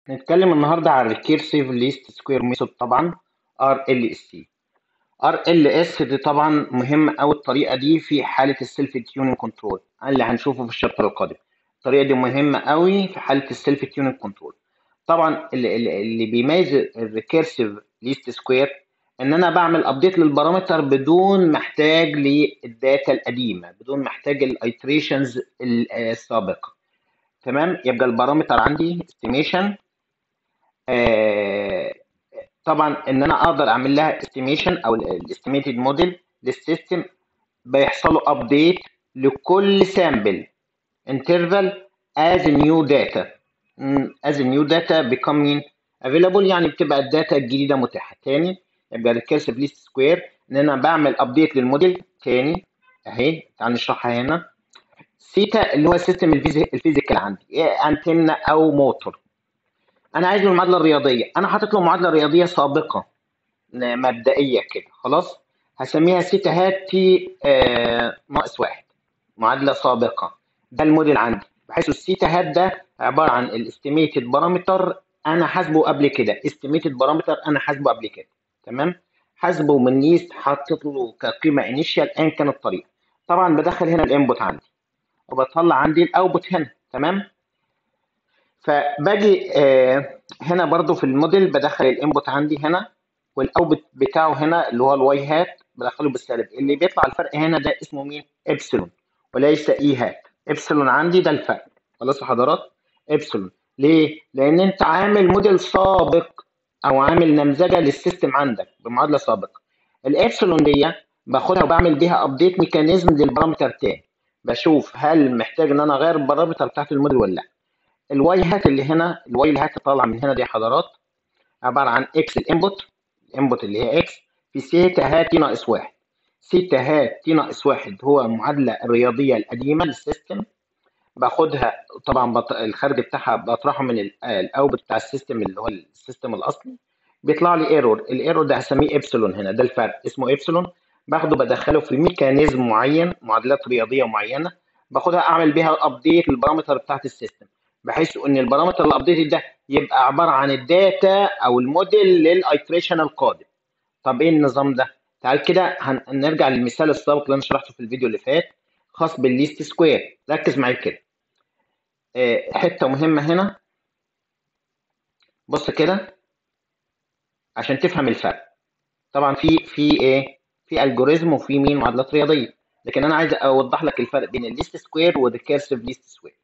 نتكلم النهارده عن الريكيرسيف ليست سكوير ميثود طبعا ار ال اس سي ار ال اس دي طبعا مهم قوي الطريقه دي في حاله السيلف تيونينج كنترول اللي هنشوفه في الشابتر القادم الطريقه دي مهمه قوي في حاله السيلف تيونينج كنترول طبعا اللي, اللي اللي بيميز الريكيرسيف ليست سكوير ان انا بعمل ابديت للبارامتر بدون محتاج للداتا القديمه بدون محتاج الايتريشنز السابقه تمام يبقى البارامتر عندي استيميشن آه طبعا ان انا اقدر اعمل لها استيميشن او الاستيميتد موديل للسيستم بيحصل له ابديت لكل سامبل انترفال as new data mm, as new data becoming available يعني بتبقى الداتا الجديده متاحه تاني يبقى ريكيرسيف ليست سكوير ان انا بعمل ابديت للموديل تاني اهي تعال نشرحها هنا سيتا اللي هو السيستم الفيزيكال عندي إيه انتنه او موتور انا عايز له المعادله الرياضيه انا حاطط له معادله رياضيه سابقه مبدئيه كده خلاص هسميها سيتا هات تي آه ناقص واحد معادله سابقه ده الموديل عندي بحيث السيتا هات ده عباره عن الاستيميتد بارامتر انا حاسبه قبل كده استيميتد بارامتر انا حاسبه قبل كده تمام حاسبه من ليست حاطط له كقيمه انيشال ان كانت الطريقه طبعا بدخل هنا الانبوت عندي وبطلع عندي الاوتبوت هنا تمام فباجي آه هنا برضو في الموديل بدخل الانبوت عندي هنا والاوتبوت بتاعه هنا اللي هو الواي هات بدخله بالسالب اللي بيطلع الفرق هنا ده اسمه مين ابسلون وليس اي هات ابسلون عندي ده الفرق خلاص يا حضرات ابسلون ليه لان انت عامل موديل سابق او عامل نمذجه للسيستم عندك بمعادله سابقه الابسلون دي باخدها وبعمل بيها ابديت ميكانيزم للبارامتر تاني بشوف هل محتاج ان انا اغير البارامتر بتاعت الموديل ولا لا الواي هات اللي هنا الواي اللي هات طالعه من هنا دي حضرات عباره عن اكس الانبوت الانبوت اللي هي اكس في سيتا هات تي ناقص واحد سيتا هات تي ناقص واحد هو المعادله الرياضيه القديمه للسيستم باخدها طبعا بط... الخارج بتاعها بطرحه من الاوتبوت بتاع السيستم اللي هو السيستم الاصلي بيطلع لي ايرور الايرور ده هسميه ابسلون هنا ده الفرق اسمه ابسلون باخده بدخله في ميكانيزم معين معادلات رياضيه معينه باخدها اعمل بيها ابديت للبارامتر بتاعت السيستم بحيث ان البارامتر الابديت ده يبقى عباره عن الداتا او الموديل للايتريشن القادم طب ايه النظام ده تعال كده هنرجع للمثال السابق اللي انا شرحته في الفيديو اللي فات خاص بالليست سكوير ركز معايا كده أه حته مهمه هنا بص كده عشان تفهم الفرق طبعا في في ايه في الجوريزم وفي مين معادلات رياضيه لكن انا عايز اوضح لك الفرق بين الليست سكوير والريكيرسيف ليست سكوير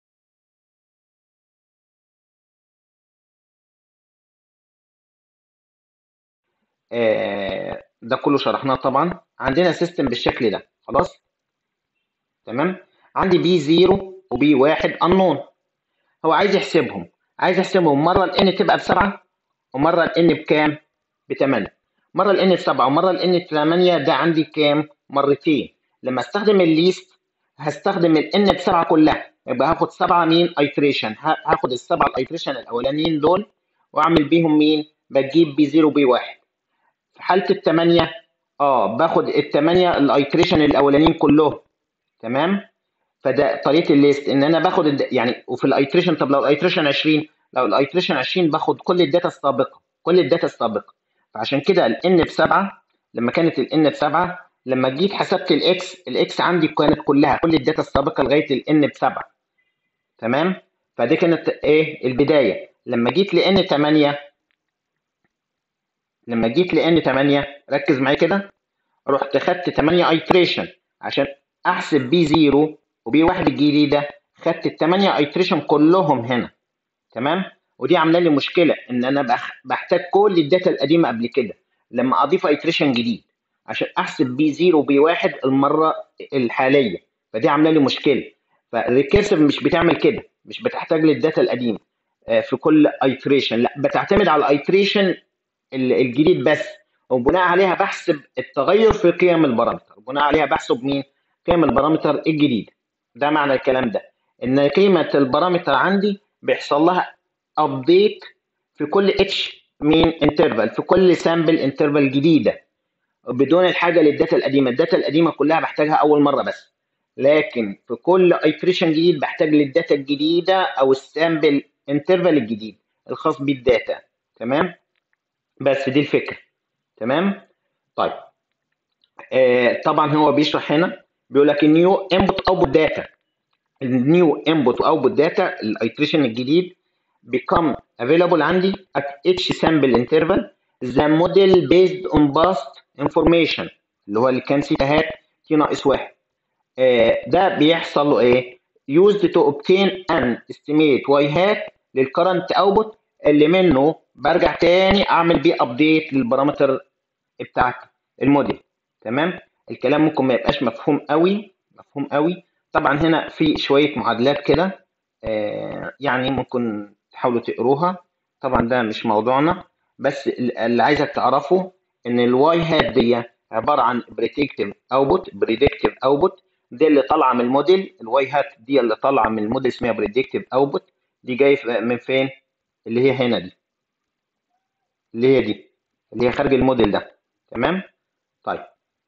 آه ده كله شرحناه طبعا عندنا سيستم بالشكل ده خلاص تمام عندي بي 0 وبي 1 انون هو عايز يحسبهم عايز يحسبهم مره الان تبقى بسبعه ومره الان بكام؟ ب 8 مره الان بسبعه ومره الان 8 ده عندي كام؟ مرتين لما استخدم الليست هستخدم الان بسبعه كلها يبقى هاخد سبعه مين؟ ايتريشن هاخد السبعه الايتريشن الاولانيين دول واعمل بيهم مين؟ بجيب بي 0 وبي 1 في حاله الثمانيه اه باخد الثمانيه الايتريشن الاولانيين كلهم تمام فده طريقه الليست ان انا باخد الد... يعني وفي الايتريشن طب لو الايتريشن 20 لو الايتريشن 20 باخد كل الداتا السابقه كل الداتا السابقه فعشان كده الان بسبعه لما كانت الان بسبعه لما جيت حسبت الاكس الاكس عندي كانت كلها كل الداتا السابقه لغايه الان بسبعه تمام فدي كانت ايه البدايه لما جيت لان 8 لما جيت لان 8 ركز معايا كده رحت خدت 8 ايتريشن عشان احسب بي 0 وبي 1 الجديده خدت ال 8 ايتريشن كلهم هنا تمام ودي عامله لي مشكله ان انا بحتاج كل الداتا القديمه قبل كده لما اضيف ايتريشن جديد عشان احسب بي 0 وبي 1 المره الحاليه فدي عامله لي مشكله فالريكيرسيف مش بتعمل كده مش بتحتاج للداتا القديمه في كل ايتريشن لا بتعتمد على الايتريشن الجديد بس وبناء عليها بحسب التغير في قيم البارامتر بناء عليها بحسب مين قيم البارامتر الجديد ده معنى الكلام ده ان قيمه البارامتر عندي بيحصل لها ابديت في كل اتش مين انترفال في كل سامبل انترفال جديده بدون الحاجه للداتا القديمه الداتا القديمه كلها بحتاجها اول مره بس لكن في كل ايتريشن جديد بحتاج للداتا الجديده او السامبل انترفال الجديد الخاص بالداتا تمام بس دي الفكره تمام طيب آه طبعا هو بيشرح هنا بيقول لك النيو انبوت اوتبوت داتا النيو انبوت واوتبوت داتا الايتريشن الجديد become available عندي at each sample interval the model based on past information اللي هو اللي كان سيتا هات تي ناقص واحد آه ده بيحصل له ايه؟ used to obtain an estimate y hat للكرنت اوتبوت اللي منه برجع تاني اعمل بيه ابديت للبارامتر بتاعت الموديل تمام الكلام ممكن ما يبقاش مفهوم قوي مفهوم قوي طبعا هنا في شويه معادلات كده آه يعني ممكن تحاولوا تقروها طبعا ده مش موضوعنا بس اللي عايزك تعرفه ان الواي هات دي عباره عن بريدكتيف اوتبوت بريدكتيف اوتبوت دي اللي طالعه من الموديل الواي هات دي اللي طالعه من الموديل اسمها بريدكتيف اوتبوت دي جاي من فين اللي هي هنا دي اللي هي دي اللي هي خارج الموديل ده تمام طيب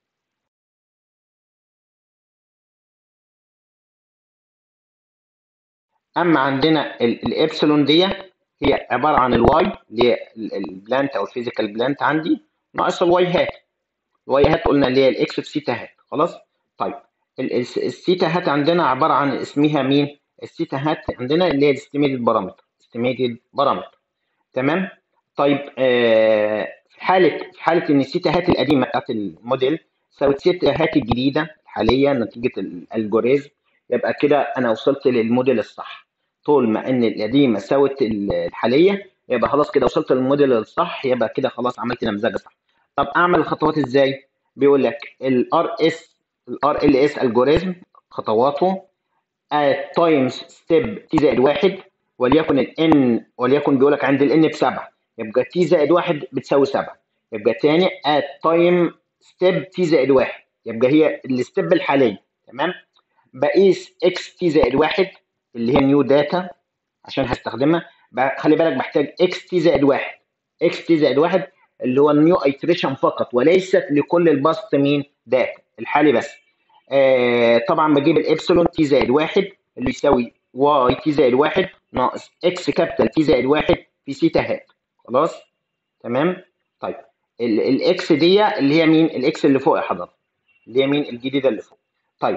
اما عندنا الابسلون دي هي عباره عن الواي اللي هي البلانت او الفيزيكال بلانت عندي ناقص الواي هات الواي هات قلنا اللي هي الاكس في سيتا هات خلاص طيب السيتا هات عندنا عباره عن اسمها مين السيتا هات عندنا اللي هي الاستيميتد بارامتر استيميتد بارامتر تمام طيب آه في حاله في حاله ان السيتا هات القديمه بتاعت الموديل ساوت سيتا هات الجديده الحاليه نتيجه الالجوريزم يبقى كده انا وصلت للموديل الصح طول ما ان القديمه ساوت الحاليه يبقى خلاص كده وصلت للموديل الصح يبقى كده خلاص عملت نمذجه صح طب اعمل الخطوات ازاي بيقول لك الار اس الار ال اس الجوريزم خطواته at times step t زائد واحد وليكن ال n وليكن بيقول لك عند ال n بسبعه يبقى t زائد واحد بتساوي سبعه يبقى تاني at time step t زائد واحد يبقى هي الستيب الحاليه تمام بقيس x t زائد واحد اللي هي نيو داتا عشان هستخدمها خلي بالك بحتاج x t زائد واحد x t زائد واحد اللي هو النيو ايتريشن فقط وليست لكل البسط مين داتا الحالي بس آه طبعا بجيب الابسلون تي زائد واحد اللي يساوي واي تي زائد واحد ناقص اكس كابيتال تي زائد واحد في سيتا هات خلاص تمام طيب الاكس دي اللي هي مين الاكس اللي فوق يا حضرتك اللي هي مين الجديده اللي فوق طيب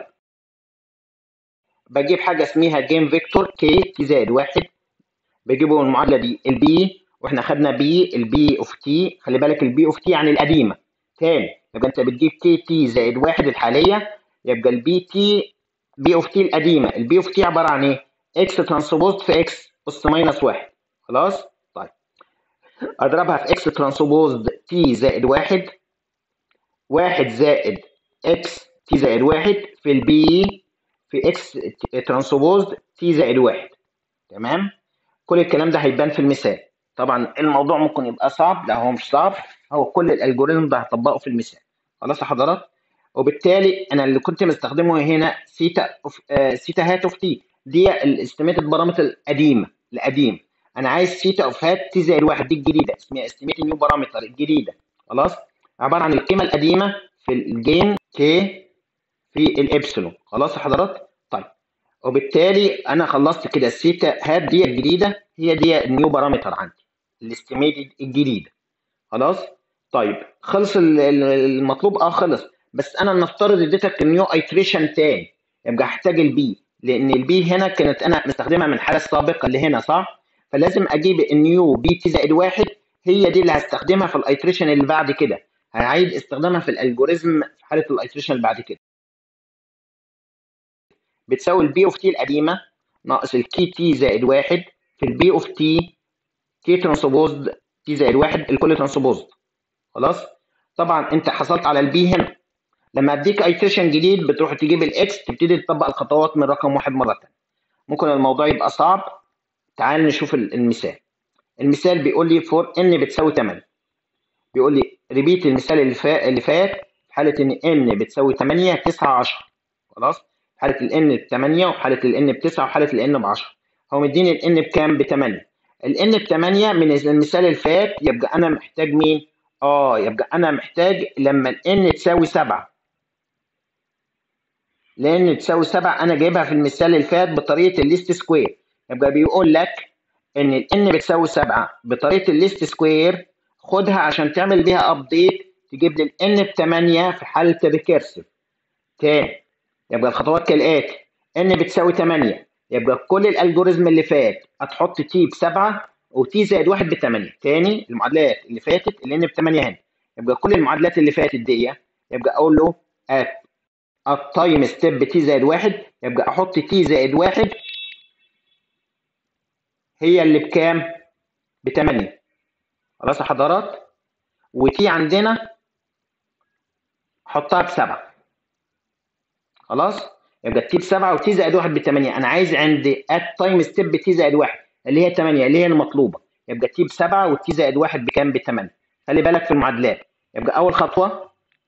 بجيب حاجه اسمها جيم فيكتور كي تي زائد واحد بجيبه من المعادله دي البي واحنا خدنا بي البي اوف تي خلي بالك البي اوف تي يعني القديمه تاني يبقى انت بتجيب كي تي زائد واحد الحاليه يبقى البي تي بي اوف تي القديمه البي اوف تي عباره عن ايه؟ اكس ترانسبوزد في اكس اس ماينس واحد خلاص؟ طيب اضربها في اكس ترانسبوزد تي زائد واحد واحد زائد اكس تي زائد واحد في البي في اكس ترانسبوزد تي زائد واحد تمام؟ كل الكلام ده هيبان في المثال طبعا الموضوع ممكن يبقى صعب لا هو مش صعب هو كل الالجوريزم ده هطبقه في المثال خلاص يا حضرات وبالتالي انا اللي كنت مستخدمه هنا سيتا أوف آه سيتا هات اوف تي دي الاستيميتد بارامتر القديمه القديم انا عايز سيتا اوف هات تي زائد واحد دي الجديده اسمها استيميت نيو بارامتر الجديده خلاص عباره عن القيمه القديمه في الجين كي في الابسلون خلاص يا حضرات طيب وبالتالي انا خلصت كده السيتا هات دي الجديده هي دي النيو بارامتر عندي الاستيميتد الجديده خلاص طيب خلص المطلوب اه خلص بس انا نفترض اديتك النيو ايتريشن تاني يبقى هحتاج البي لان البي هنا كانت انا مستخدمها من الحاله السابقه اللي هنا صح فلازم اجيب النيو بي تي زائد واحد هي دي اللي هستخدمها في الايتريشن اللي بعد كده هعيد استخدامها في الالجوريزم في حاله الايتريشن اللي بعد كده بتساوي البي اوف تي القديمه ناقص الكي تي زائد واحد في البي اوف تي كي ترانسبوزد تي زائد واحد الكل ترانسبوزد خلاص طبعا انت حصلت على البي هنا لما اديك ايتريشن جديد بتروح تجيب الاكس تبتدي تطبق الخطوات من رقم واحد مره ثانيه ممكن الموضوع يبقى صعب تعال نشوف المثال المثال بيقول لي فور ان بتساوي 8 بيقول لي ريبيت المثال اللي فات اللي فات في حاله ان ان بتساوي 8 9 10 خلاص في حاله الان ب 8 وحاله الان ب 9 وحاله الان ب 10 هو مديني الان بكام ب 8 الان ب 8 من المثال اللي فات يبقى انا محتاج مين اه يبقى انا محتاج لما الان تساوي 7 لان تساوي 7 انا جايبها في المثال اللي فات بطريقه الليست سكوير يبقى بيقول لك ان ال n بتساوي 7 بطريقه الليست سكوير خدها عشان تعمل بيها ابديت تجيب لي ال n ب 8 في حاله الريكيرسيف تاني يبقى الخطوات كالاتي n بتساوي 8 يبقى كل الالجوريزم اللي فات هتحط t ب 7 وتي زائد 1 ب 8 تاني المعادلات اللي فاتت اللي n ب 8 هنا يبقى كل المعادلات اللي فاتت دي يبقى اقول له at التايم ستيب تي زائد 1 يبقى احط تي زائد 1 هي اللي بكام؟ ب 8 خلاص يا حضرات وتي عندنا حطها ب 7 خلاص يبقى التي ب 7 وتي زائد 1 ب 8 انا عايز عند التايم ستيب تي زائد 1 اللي هي 8 اللي هي المطلوبه يبقى تي ب 7 والتي زائد 1 بكام؟ ب 8 خلي بالك في المعادلات يبقى اول خطوه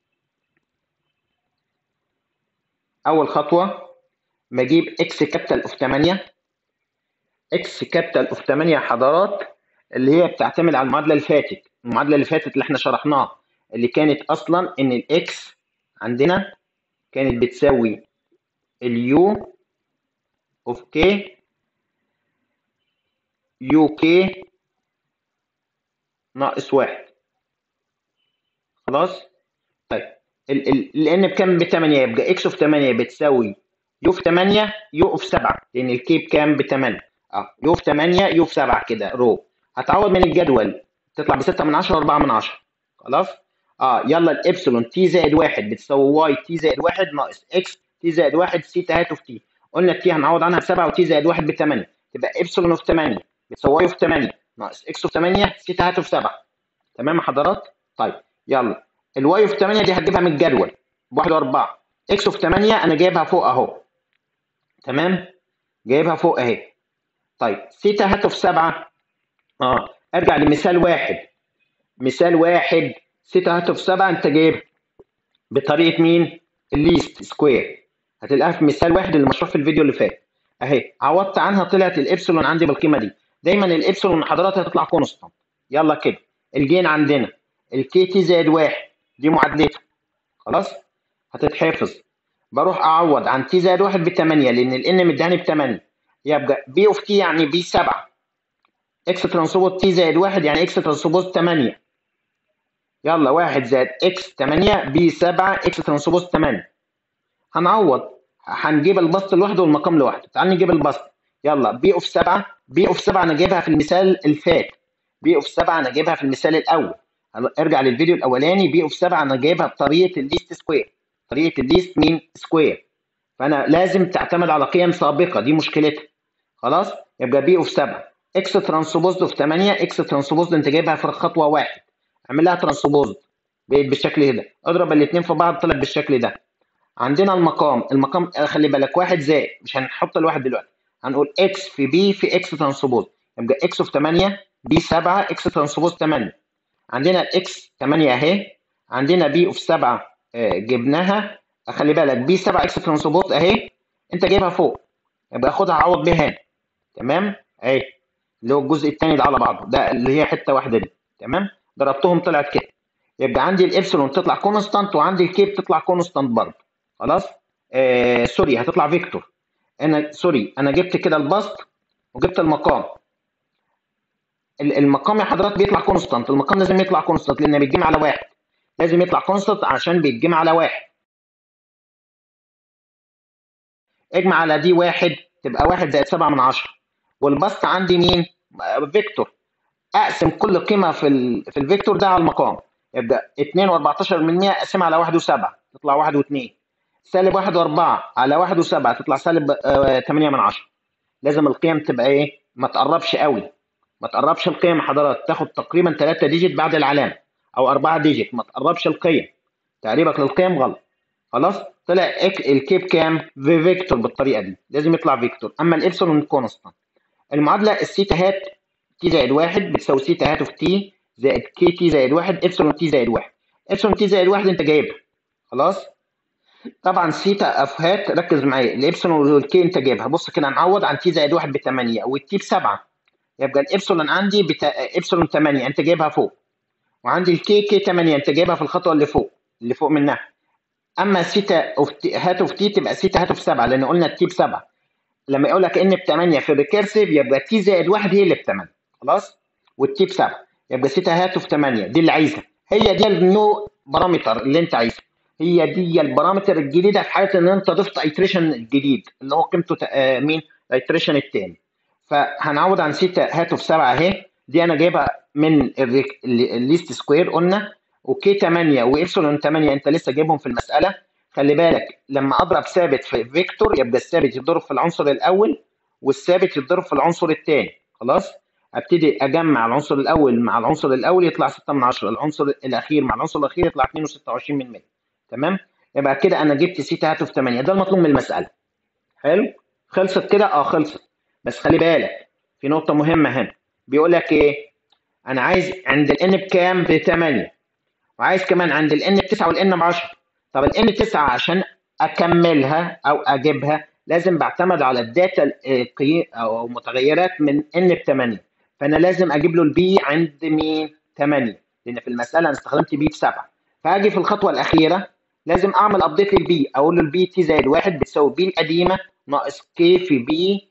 اول خطوه بجيب اكس كابيتال اوف 8 اكس كابيتال اوف 8 يا حضرات اللي هي بتعتمد على المعادله اللي فاتت المعادله اللي فاتت اللي احنا شرحناها اللي كانت اصلا ان الاكس عندنا كانت بتساوي اليو اوف كي يو كي ناقص واحد خلاص طيب لان بكام ب 8 يبقى اكس اوف 8 بتساوي يو في 8 يو اوف 7 لان الكي بكام ب 8 اه يو في 8 يو في 7 كده رو هتعوض من الجدول تطلع ب 6 من 10 4 من 10 خلاص اه يلا الابسلون تي زائد 1 بتساوي واي تي زائد 1 ناقص اكس تي زائد 1 سيتا هات اوف تي قلنا التي هنعوض عنها ب 7 وتي زائد 1 ب 8 تبقى ابسلون اوف 8 بتساوي واي اوف 8 ناقص اكس اوف 8 سيتا هات اوف 7 تمام يا حضرات طيب يلا الواي اوف 8 دي هتجيبها من الجدول بواحد واربعة اكس اوف 8 انا جايبها فوق اهو تمام جايبها فوق اهي طيب سيتا هات اوف 7 اه ارجع لمثال واحد مثال واحد سيتا هات اوف 7 انت جايبها بطريقه مين؟ الليست سكوير هتلاقيها في مثال واحد اللي مشروح في الفيديو اللي فات اهي عوضت عنها طلعت الابسلون عندي بالقيمه دي دايما الابسلون حضرتك هتطلع كونستانت يلا كده الجين عندنا الكي تي زائد واحد دي معادلتها خلاص هتتحفظ بروح اعوض عن تي زائد واحد ب 8 لان الان مداني ب 8 يبقى بي اوف تي يعني بي 7 اكس ترانسبوز تي زائد واحد يعني اكس ترانسبوز 8 يلا واحد زائد اكس 8 بي 7 اكس ترانسبوز 8 هنعوض هنجيب البسط لوحده والمقام لوحده تعال نجيب البسط يلا بي اوف 7 بي اوف 7 انا جايبها في المثال اللي فات بي اوف 7 انا جايبها في المثال الاول ارجع للفيديو الاولاني بي اوف 7 انا جايبها بطريقه الليست سكوير طريقه الليست مين سكوير فانا لازم تعتمد على قيم سابقه دي مشكلتها خلاص يبقى بي اوف 7 اكس ترانسبوزد في 8 اكس ترانسبوزد انت جايبها في خطوه واحد اعمل لها ترانسبوزد بقت بالشكل ده اضرب الاثنين في بعض طلع بالشكل ده عندنا المقام المقام خلي بالك واحد زائد مش هنحط الواحد دلوقتي هنقول اكس في بي في اكس ترانسبوز يبقى اكس في 8 بي 7 اكس ترانسبوز 8 عندنا الاكس 8 اهي عندنا بي اوف 7 آه جبناها خلي بالك بي 7 اكس ترانسبوز اهي انت جايبها فوق يبقى خدها عوض بيها هنا تمام اهي اللي هو الجزء الثاني ده على بعضه ده اللي هي حته واحده دي تمام ضربتهم طلعت كده يبقى عندي الابسلون تطلع كونستانت وعندي الكي بتطلع كونستانت برضه خلاص آه سوري هتطلع فيكتور انا سوري انا جبت كده البسط وجبت المقام المقام يا حضرات بيطلع كونستانت المقام لازم يطلع كونستانت لان بيتجمع على واحد لازم يطلع كونستانت عشان بيتجمع على واحد اجمع على دي واحد تبقى واحد زائد سبعة من عشرة والبسط عندي مين؟ فيكتور اقسم كل قيمة في ال... في الفيكتور ده على المقام يبقى 2 و14 من 100 اقسمها على 1 و7 تطلع 1 و2 سالب 1 و4 على 1 و7 تطلع سالب 8 من 10 لازم القيم تبقى ايه؟ ما تقربش قوي ما تقربش القيم حضرات تاخد تقريبا 3 ديجيت بعد العلامه او 4 ديجيت ما تقربش القيم تقريبك للقيم غلط خلاص طلع الكيب كام في فيكتور بالطريقه دي لازم يطلع فيكتور اما الابسلون كونستانت المعادله السيتا هات تي زائد واحد بتساوي سيتا هات اوف تي زائد كي تي زائد واحد ابسلون تي زائد واحد ابسلون تي زائد واحد انت جايبها خلاص طبعا سيتا اف هات ركز معايا الابسلون والكي انت جايبها بص كده هنعوض عن تي زائد واحد ب 8 والتي ب 7 يبقى الابسلون عندي بتا... ابسلون 8 انت جايبها فوق وعندي الكي كي 8 انت جايبها في الخطوه اللي فوق اللي فوق منها اما سيتا اوف تي هات اوف تي تبقى سيتا هات اوف 7 لان قلنا التي ب 7 لما يقول لك ان ب 8 في الريكيرسيف يبقى تي زائد 1 هي اللي ب 8 خلاص والتي ب 7 يبقى سيتا هاته في 8 دي اللي عايزها هي دي النو بارامتر اللي انت عايزها هي دي البارامتر الجديده في حاله ان انت ضفت ايتريشن جديد اللي هو قيمته آه مين الايتريشن الثاني فهنعوض عن سيتا هاته في 7 اهي دي انا جايبها من الليست سكوير قلنا وكي 8 وابسلون 8 انت لسه جايبهم في المساله خلي بالك لما اضرب ثابت في فيكتور يبقى الثابت يتضرب في العنصر الاول والثابت يتضرب في العنصر الثاني خلاص ابتدي اجمع العنصر الاول مع العنصر الاول يطلع 6 من 10 العنصر الاخير مع العنصر الاخير يطلع 2.26 من 100 تمام يبقى كده انا جبت سيتا هاته في 8 ده المطلوب من المساله حلو خلصت كده اه خلصت بس خلي بالك في نقطه مهمه هنا بيقول لك ايه انا عايز عند الان بكام ب 8 وعايز كمان عند الان ب 9 والان ب 10 طب الان 9 عشان اكملها او اجيبها لازم بعتمد على الداتا او متغيرات من ان ب 8 فانا لازم اجيب له البي عند مين 8 لان في المساله انا استخدمت بي ب 7 فاجي في الخطوه الاخيره لازم اعمل ابديت للبي اقول له البي تي زائد 1 بتساوي بي القديمه ناقص كي في بي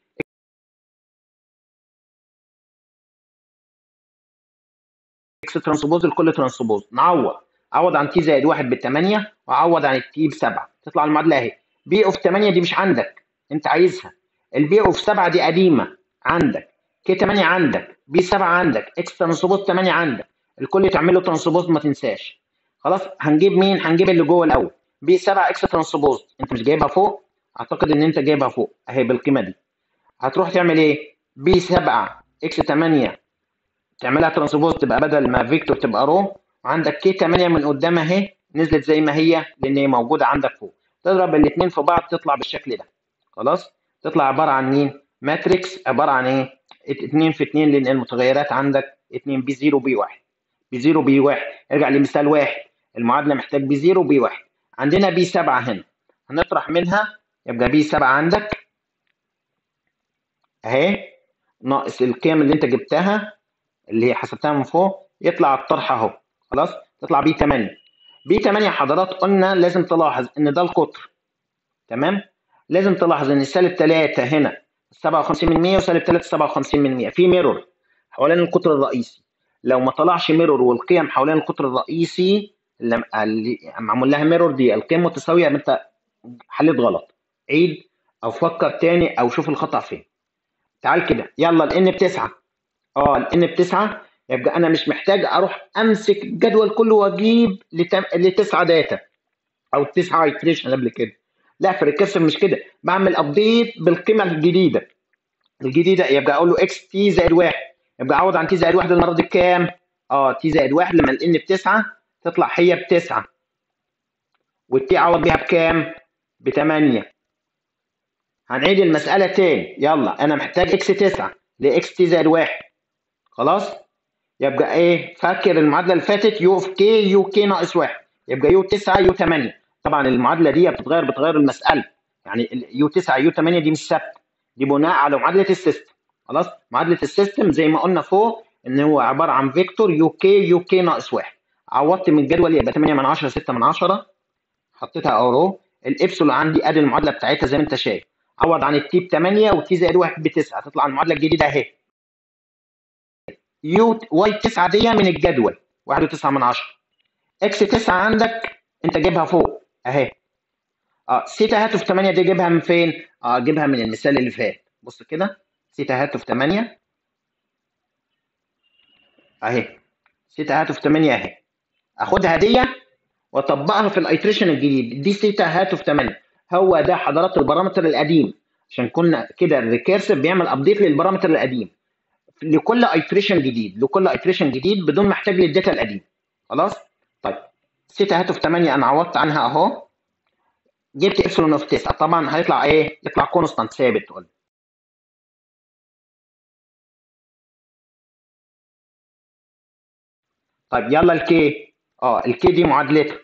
اكس ترانسبوز لكل ترانسبوز نعوض اعوض عن تي زائد 1 ب 8 واعوض عن التي ب 7 تطلع المعادله اهي بي اوف 8 دي مش عندك انت عايزها البي اوف 7 دي قديمه عندك كي 8 عندك بي 7 عندك اكس ترانسبوز 8 عندك الكل تعمل له ترانسبوز ما تنساش خلاص هنجيب مين هنجيب اللي جوه الاول بي 7 اكس ترانسبوز انت مش جايبها فوق اعتقد ان انت جايبها فوق اهي بالقيمه دي هتروح تعمل ايه بي 7 اكس 8 تعملها ترانسبوز تبقى بدل ما فيكتور تبقى رو وعندك كي 8 من قدام اهي نزلت زي ما هي لان هي موجوده عندك فوق تضرب الاثنين في بعض تطلع بالشكل ده خلاص تطلع عباره عن مين ماتريكس عباره عن ايه 2 في 2 لان المتغيرات عندك 2 بي 0 بي 1 بي 0 بي 1 ارجع لمثال واحد المعادله محتاج بي 0 بي 1 عندنا بي 7 هنا هنطرح منها يبقى بي 7 عندك اهي ناقص القيم اللي انت جبتها اللي هي حسبتها من فوق يطلع الطرح اهو خلاص تطلع بي 8 بي 8 حضرات قلنا لازم تلاحظ ان ده القطر تمام لازم تلاحظ ان سالب 3 هنا 57 من 100 وسالب 3 57 من 100 في ميرور حوالين القطر الرئيسي لو ما طلعش ميرور والقيم حوالين القطر الرئيسي اللي معمول لها ميرور دي القيم متساويه انت حليت غلط عيد او فكر تاني او شوف الخطا فين تعال كده يلا الان بتسعه اه الان بتسعه يبقى انا مش محتاج اروح امسك الجدول كله واجيب لتم... لتسعه داتا او تسعه ايتريشن قبل كده لا في الريكيرسيف مش كده بعمل ابديت بالقيمه الجديده الجديده يبقى اقول له اكس تي زائد واحد يبقى اعوض عن تي زائد واحد المره دي بكام؟ اه تي زائد واحد لما الان بتسعه تطلع هي بتسعه والتي اعوض بيها بكام؟ بثمانيه هنعيد المساله تاني يلا انا محتاج اكس 9 لاكس تي زائد واحد خلاص؟ يبقى ايه فاكر المعادله اللي فاتت يو اوف كي يو كي ناقص واحد يبقى يو 9 يو 8 طبعا المعادله دي بتتغير بتغير المساله يعني يو 9 يو 8 دي مش ثابته دي بناء على معادله السيستم خلاص معادله السيستم زي ما قلنا فوق ان هو عباره عن فيكتور يو كي يو كي ناقص واحد عوضت من الجدول يبقى 8 من 10 6 من 10 حطيتها اورو الابسلون عندي ادي المعادله بتاعتها زي ما انت شايف عوض عن التي ب 8 والتي زائد 1 ب 9 تطلع المعادله الجديده اهي يو واي 9 دي من الجدول 1.9 من 10 اكس 9 عندك انت جايبها فوق اهي اه سيتا هاته في 8 دي جايبها من فين؟ اه جايبها من المثال اللي فات بص كده سيتا هاته في 8 اهي سيتا هاته في 8 اهي اخدها دي واطبقها في الايتريشن الجديد دي سيتا هاته في 8 هو ده حضرات البارامتر القديم عشان كنا كده الريكيرسيف بيعمل ابديت للبارامتر القديم لكل ايتريشن جديد لكل ايتريشن جديد بدون ما احتاج للداتا القديم خلاص طيب سيتا هاته في 8 انا عوضت عنها اهو جبت ابسلون اوف 9 طبعا هيطلع ايه يطلع كونستانت ثابت قلنا طيب يلا الكي اه الكي دي معادلتها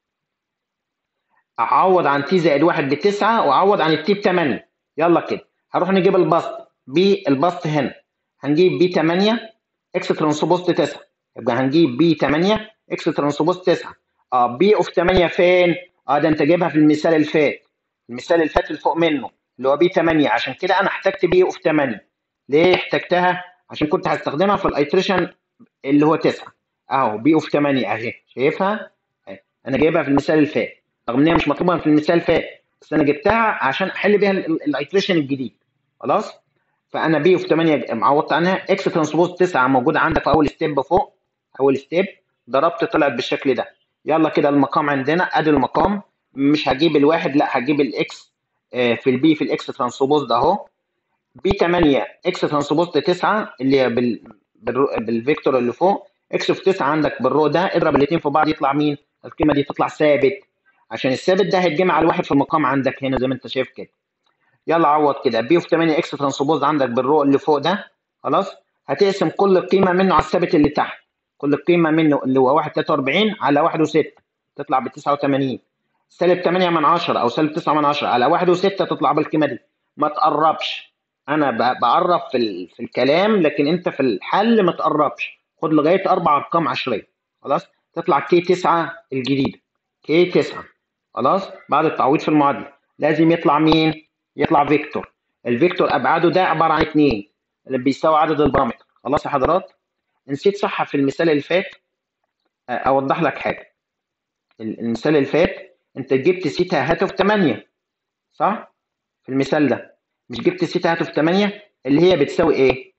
اعوض عن تي زائد 1 ب 9 واعوض عن التي ب 8 يلا كده هروح نجيب البسط بي البسط هنا هنجيب بي 8 اكس ترانسبوز 9 يبقى هنجيب بي 8 اكس ترانسبوز 9 اه بي اوف 8 فين؟ اه ده انت جايبها في المثال اللي فات المثال اللي فات اللي فوق منه اللي هو بي 8 عشان كده انا احتجت بي اوف 8 ليه احتجتها عشان كنت هستخدمها في الايتريشن اللي هو 9 اهو بي اوف 8 اهي شايفها أهي. انا جايبها في المثال اللي فات رغم ان هي مش مطلوبه في المثال اللي فات بس انا جبتها عشان احل بيها الايتريشن الجديد خلاص فانا بي اوف 8 عوضت عنها اكس ترانسبوز 9 موجوده عندك في اول ستيب فوق اول ستيب ضربت طلعت بالشكل ده يلا كده المقام عندنا ادي المقام مش هجيب الواحد لا هجيب الاكس آه، في البي في الاكس ترانسبوز ده اهو بي 8 اكس ترانسبوز 9 اللي هي بال بالرو- بالفيكتور اللي فوق اكس في 9 عندك بالرو ده اضرب الاثنين في بعض يطلع مين؟ القيمه دي تطلع ثابت عشان الثابت ده هيتجمع على الواحد في المقام عندك هنا زي ما انت شايف كده يلا عوض كده بي في 8 اكس ترانسبوز عندك بالرو اللي فوق ده خلاص هتقسم كل قيمه منه على الثابت اللي تحت كل قيمه منه اللي هو 1.43 على 1 و6 تطلع ب 89 سالب 8 من 10 او سالب 9 من 10 على 1 و6 تطلع بالقيمه دي ما تقربش انا ب- بقرب في ال... في الكلام لكن انت في الحل ما تقربش خد لغايه اربع ارقام عشريه خلاص تطلع كي 9 الجديده كي 9 خلاص بعد التعويض في المعادله لازم يطلع مين يطلع فيكتور الفيكتور ابعاده ده عباره عن 2 اللي بيساوي عدد البارامتر خلاص يا حضرات نسيت صح في المثال اللي فات أ- اوضح لك حاجه ال- المثال اللي فات انت جبت سيتا هاتف 8 صح في المثال ده مش جبت سيتا هاتف 8 اللي هي بتساوي ايه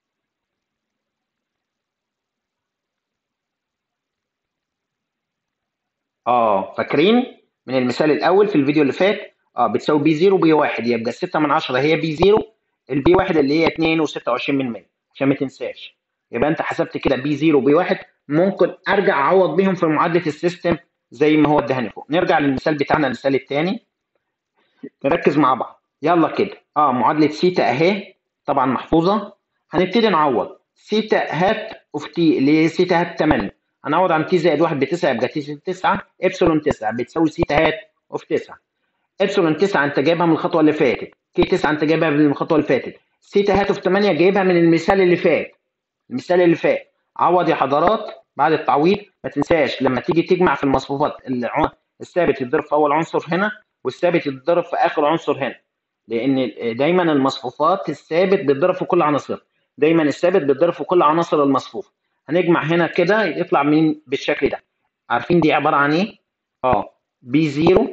اه فاكرين من المثال الاول في الفيديو اللي فات اه بتساوي بي 0 بي 1 يبقى 6 من 10 هي بي 0 البي 1 اللي هي 2 و26 من 100 عشان ما تنساش يبقى انت حسبت كده بي 0 وبي 1 ممكن ارجع اعوض بيهم في معادله السيستم زي ما هو ادهاني فوق نرجع للمثال بتاعنا المثال الثاني نركز مع بعض يلا كده اه معادله سيتا اهي طبعا محفوظه هنبتدي نعوض سيتا هات اوف تي اللي هي سيتا هات 8 هنعوض عن تي زائد 1 ب 9 يبقى تي 9 ابسلون 9 بتساوي سيتا هات اوف 9 ابسلون 9 انت جايبها من الخطوه اللي فاتت كي 9 انت جايبها من الخطوه اللي فاتت سيتا هات اوف 8 جايبها من المثال اللي فات المثال اللي فات عوض يا حضرات بعد التعويض ما تنساش لما تيجي تجمع في المصفوفات الع- الثابت يتضرب في اول عنصر هنا والثابت يتضرب في اخر عنصر هنا لان دايما المصفوفات الثابت بيتضرب في كل عناصر دايما الثابت بيتضرب في كل عناصر المصفوفه هنجمع هنا كده يطلع من بالشكل ده عارفين دي عباره عن ايه اه بي 0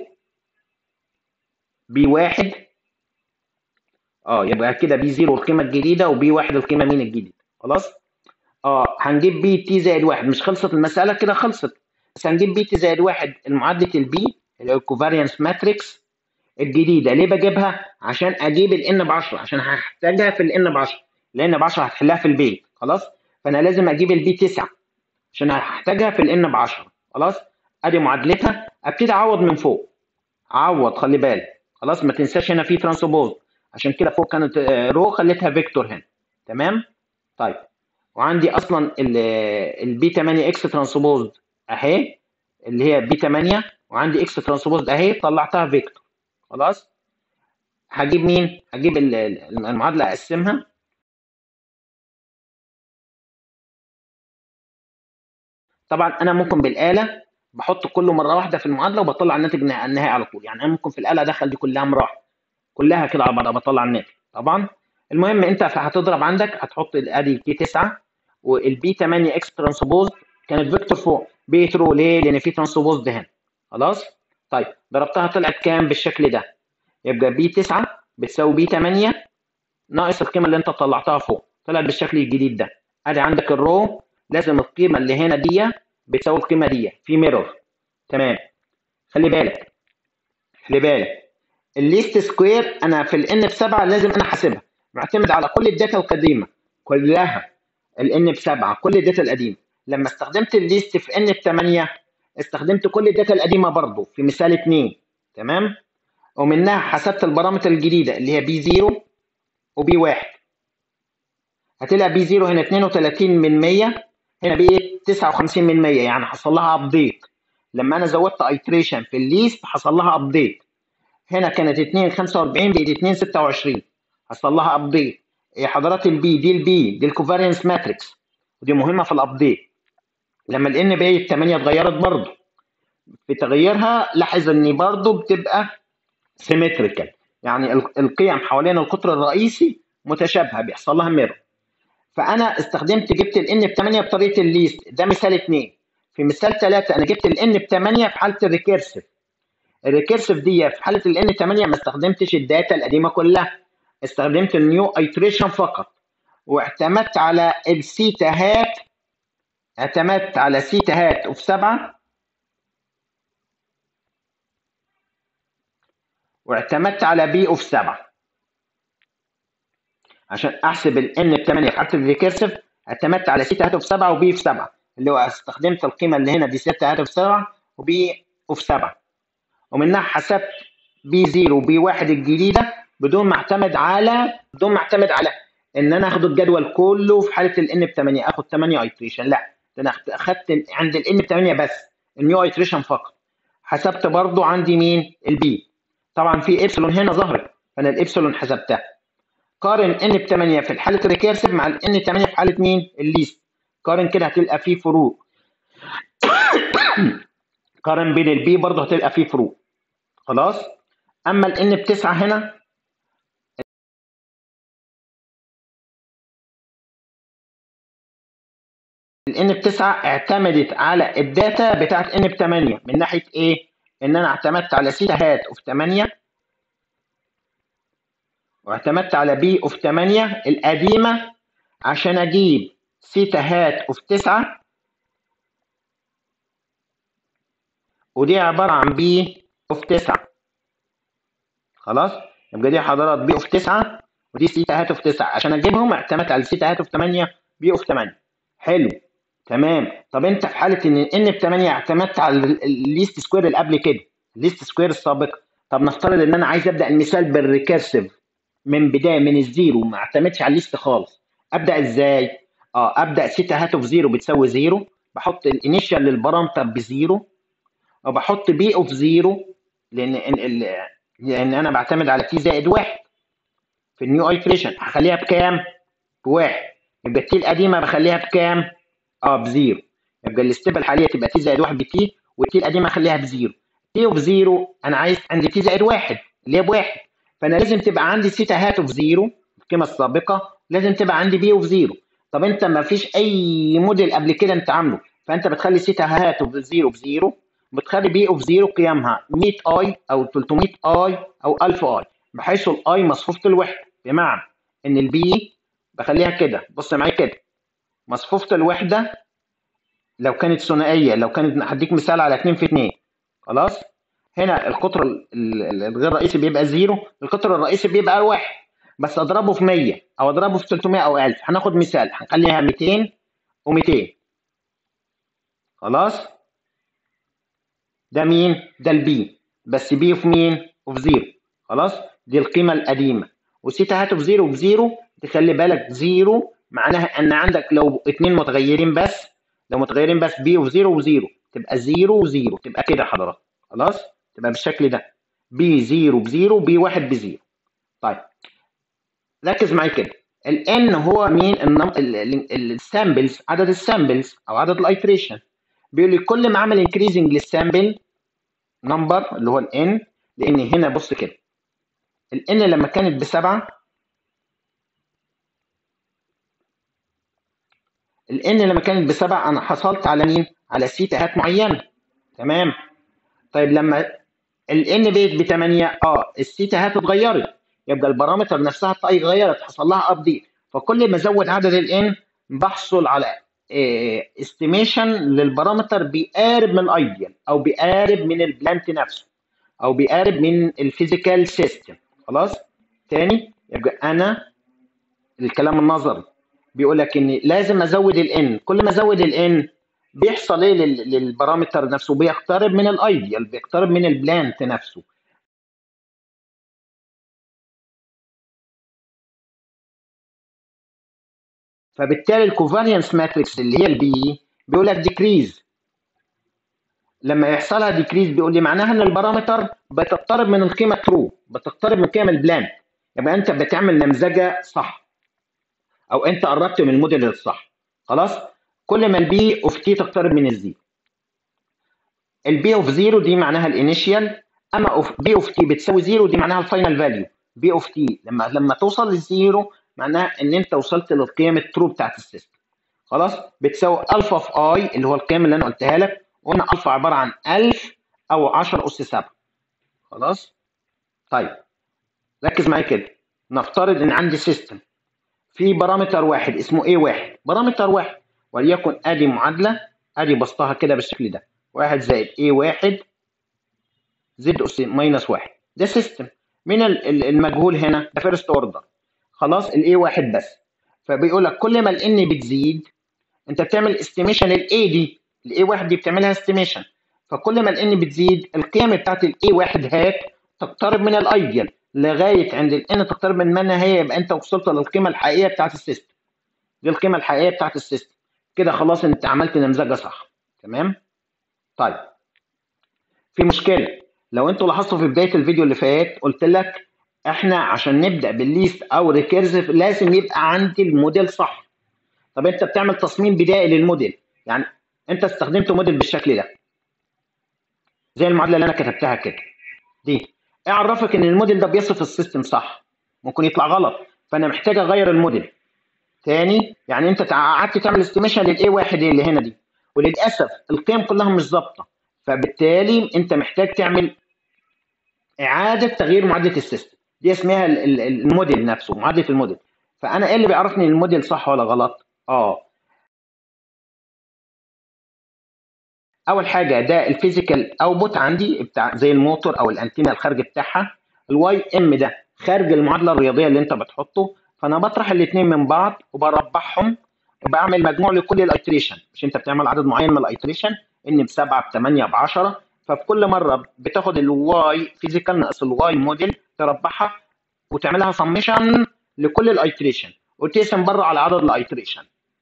بي 1 اه يبقى كده بي 0 القيمه الجديده وبي 1 القيمه مين الجديده خلاص اه هنجيب بي تي زائد واحد مش خلصت المساله كده خلصت بس هنجيب بي تي زائد واحد المعادله البي اللي هو الكوفاريانس ماتريكس الجديده ليه بجيبها عشان اجيب الان ب 10 عشان هحتاجها في الان ب 10 لان ب 10 هتحلها في البيت خلاص فانا لازم اجيب البي 9 عشان هحتاجها في الان ب 10 خلاص ادي معادلتها ابتدي اعوض من فوق عوض خلي بالك خلاص ما تنساش هنا في ترانسبوز عشان كده فوق كانت آه، رو خليتها فيكتور هنا تمام طيب وعندي اصلا البي 8 اكس ترانسبوز اهي اللي هي بي 8 وعندي اكس ترانسبوز اهي طلعتها فيكتور خلاص هجيب مين هجيب ال- ال- المعادله اقسمها طبعا انا ممكن بالاله بحط كله مره واحده في المعادله وبطلع الناتج النها- النهائي على طول يعني انا ممكن في الاله ادخل دي كلها مره واحده كلها كده على بعضها بطلع الناتج طبعا المهم انت هتضرب عندك هتحط ادي كي 9 والبي 8 اكس ترانسبوز كانت فيكتور فوق بي ترو ليه؟ لان في ترانسبوز ده هنا خلاص؟ طيب ضربتها طلعت كام بالشكل ده؟ يبقى بي 9 بتساوي بي 8 ناقص القيمه اللي انت طلعتها فوق طلعت بالشكل الجديد ده ادي عندك الرو لازم القيمه اللي هنا دي بتساوي القيمه دي في ميرور تمام خلي بالك خلي بالك الليست سكوير انا في الان بسبعه لازم انا حاسبها معتمد على كل الداتا القديمه كلها الان بسبعه كل الداتا القديمه لما استخدمت الليست في ان بثمانيه استخدمت كل الداتا القديمه برضو في مثال اتنين تمام ومنها حسبت البارامتر الجديده اللي هي بي 0 وبي 1 هتلاقي بي 0 هنا 32 من 100 هنا بقت 59 من 100 يعني حصل لها ابديت لما انا زودت ايتريشن في الليست حصل لها ابديت هنا كانت 2 45 بقت 2 26 حصل لها ابديت يا حضرات البي دي البي دي الكوفارينس ماتريكس ودي مهمه في الابديت لما الان بقت 8 اتغيرت برضه في تغييرها لاحظ ان برضه بتبقى سيمتريكال يعني القيم حوالين القطر الرئيسي متشابهه بيحصل لها ميرور فانا استخدمت جبت الان ب 8 بطريقه الليست ده مثال 2 في مثال 3 انا جبت الان ب 8 في حاله الريكيرسيف الريكيرسيف دي في حاله الان 8 ما استخدمتش الداتا القديمه كلها استخدمت النيو ايتريشن فقط واعتمدت على السيتا هات اعتمدت على سيتا هات اوف 7 واعتمدت على بي اوف 7 عشان احسب الان ب 8 في حاله الريكيرسيف اعتمدت على سيتا هات اوف 7 وبي في 7 اللي هو استخدمت القيمه اللي هنا دي سيتا هات اوف 7 وبي اوف 7 ومنها حسبت بي 0 وبي 1 الجديده بدون ما اعتمد على بدون ما اعتمد على ان انا اخد الجدول كله في حاله الان ب 8 اخد 8 ايتريشن لا ده انا اخدت عند الان ب 8 بس النيو ايتريشن فقط حسبت برضو عندي مين البي طبعا في ابسلون هنا ظهرت فانا الابسلون حسبتها قارن ان ب 8 في حاله الريكيرسيف مع الان 8 في حاله مين الليست قارن كده هتلقى فيه فروق قارن بين البي برضه هتلقى فيه فروق خلاص اما الان ب 9 هنا الان ب 9 اعتمدت على الداتا بتاعت ان ب 8 من ناحيه ايه؟ ان انا اعتمدت على سيتا هات اوف 8 واعتمدت على بي اوف 8 القديمه عشان اجيب سيتا هات اوف 9 ودي عباره عن بي اوف 9 خلاص يبقى دي حضرات بي اوف 9 ودي سيتا هات اوف 9 عشان اجيبهم اعتمدت على سيتا هات اوف 8 بي اوف 8 حلو تمام طب انت في حاله ان ان ب 8 اعتمدت على الليست سكوير اللي قبل كده الليست سكوير السابقه طب نفترض ان انا عايز ابدا المثال بالريكيرسيف من بدايه من الزيرو ما اعتمدش على الليست خالص ابدا ازاي اه ابدا سيتا هات اوف زيرو بتساوي زيرو بحط الانيشال للبارامتر بزيرو وبحط بي اوف زيرو لان لان انا بعتمد على تي زائد واحد في النيو ايتريشن هخليها بكام؟ بواحد يبقى التي القديمه بخليها بكام؟ اه بزيرو يبقى الاستيب الحاليه تبقى تي زائد واحد بتي والتي القديمه اخليها بزيرو تي اوف زيرو انا عايز عندي تي زائد واحد اللي هي بواحد فانا لازم تبقى عندي سيتا هات اوف زيرو القيمه السابقه لازم تبقى عندي بي اوف زيرو طب انت ما فيش اي موديل قبل كده انت عامله فانت بتخلي سيتا هات اوف زيرو بزيرو بتخلي بي اوف زيرو قيمها 100 اي او 300 اي او 1000 اي بحيث الاي مصفوفه الوحده بمعنى ان البي بخليها كده بص معايا كده مصفوفه الوحده لو كانت ثنائيه لو كانت هديك مثال على 2 في 2 خلاص هنا القطر الغير رئيسي بيبقى زيرو القطر الرئيسي بيبقى واحد بس اضربه في 100 او اضربه في 300 او 1000 هناخد مثال هنخليها 200 و200 خلاص ده مين ده البي بس بي في مين اوف زيرو خلاص دي القيمه القديمه وسيتا هات اوف زيرو بزيرو تخلي بالك زيرو معناها ان عندك لو اتنين متغيرين بس لو متغيرين بس بي اوف زيرو وزيرو تبقى زيرو وزيرو تبقى كده حضرتك خلاص تبقى بالشكل ده بي زيرو بزيرو بي واحد بزيرو طيب ركز معايا كده الان هو مين السامبلز عدد السامبلز او عدد الايتريشن بيقول لي كل ما عمل انكريزنج للسامبل نمبر اللي هو الان لان هنا بص كده الان لما كانت بسبعه الان لما كانت بسبعه انا حصلت على مين؟ على سيتاهات معينه تمام طيب لما الان بقت ب 8 اه السيتاهات اتغيرت يبقى البارامتر نفسها اتغيرت حصل لها ابديت فكل ما ازود عدد الان بحصل على استيميشن للبارامتر بيقارب من الايديال او بيقارب من البلانت نفسه او بيقارب من الفيزيكال سيستم خلاص تاني يبقى انا الكلام النظري بيقول لك ان لازم ازود الان كل ما ازود الان بيحصل ايه للبارامتر نفسه بيقترب من الايديال بيقترب من البلانت نفسه فبالتالي الكوفاريانس ماتريكس اللي هي البي بيقول لك ديكريز لما يحصلها ديكريز بيقول لي معناها ان البارامتر بتقترب من القيمه ترو بتقترب من قيم البلانت يبقى انت بتعمل نمذجه صح او انت قربت من الموديل الصح خلاص كل ما البي اوف تي تقترب من الزيرو البي اوف زيرو دي معناها الانيشيال اما اوف بي اوف تي بتساوي زيرو دي معناها الفاينل فاليو بي اوف تي لما لما توصل للزيرو معناها ان انت وصلت للقيم الترو بتاعت السيستم خلاص بتساوي الفا في اي اللي هو القيم اللي انا قلتها لك قلنا الفا عباره عن 1000 او 10 اس 7 خلاص طيب ركز معايا كده نفترض ان عندي سيستم في بارامتر واحد اسمه ايه واحد بارامتر واحد وليكن ادي معادله ادي بسطها كده بالشكل ده واحد زائد ايه واحد زد اس ماينس واحد ده سيستم من المجهول هنا ده فيرست اوردر خلاص الاي واحد بس فبيقول لك كل ما الان بتزيد انت بتعمل استيميشن الاي دي الاي واحد دي بتعملها استيميشن فكل ما الان بتزيد القيم بتاعت الاي واحد هات تقترب من الايديال لغايه عند الان تقترب من ما النهايه يبقى انت وصلت للقيمه الحقيقيه بتاعت السيستم دي القيمه الحقيقيه بتاعت السيستم كده خلاص انت عملت نمذجه صح تمام طيب في مشكله لو انتوا لاحظتوا في بدايه الفيديو اللي فات قلت لك احنا عشان نبدا بالليست او ريكيرسيف لازم يبقى عندي الموديل صح طب انت بتعمل تصميم بدائي للموديل يعني انت استخدمت موديل بالشكل ده زي المعادله اللي انا كتبتها كده دي ايه عرفك ان الموديل ده بيصف السيستم صح ممكن يطلع غلط فانا محتاج اغير الموديل تاني يعني انت قعدت تعمل استيميشن للاي واحد اللي هنا دي وللاسف القيم كلها مش ظابطه فبالتالي انت محتاج تعمل اعاده تغيير معادله السيستم دي اسمها الموديل نفسه معادله الموديل فانا ايه اللي بيعرفني ان الموديل صح ولا غلط اه اول حاجه ده الفيزيكال اوتبوت عندي بتاع زي الموتور او الانتينا الخارج بتاعها الواي ام ده خارج المعادله الرياضيه اللي انت بتحطه فانا بطرح الاثنين من بعض وبربعهم وبعمل مجموع لكل الايتريشن مش انت بتعمل عدد معين من الايتريشن ان بسبعه بثمانيه ب 10 ففي كل مره بتاخد الواي فيزيكال ناقص الواي موديل تربعها وتعملها سميشن لكل الايتريشن وتقسم بره على عدد الايتريشن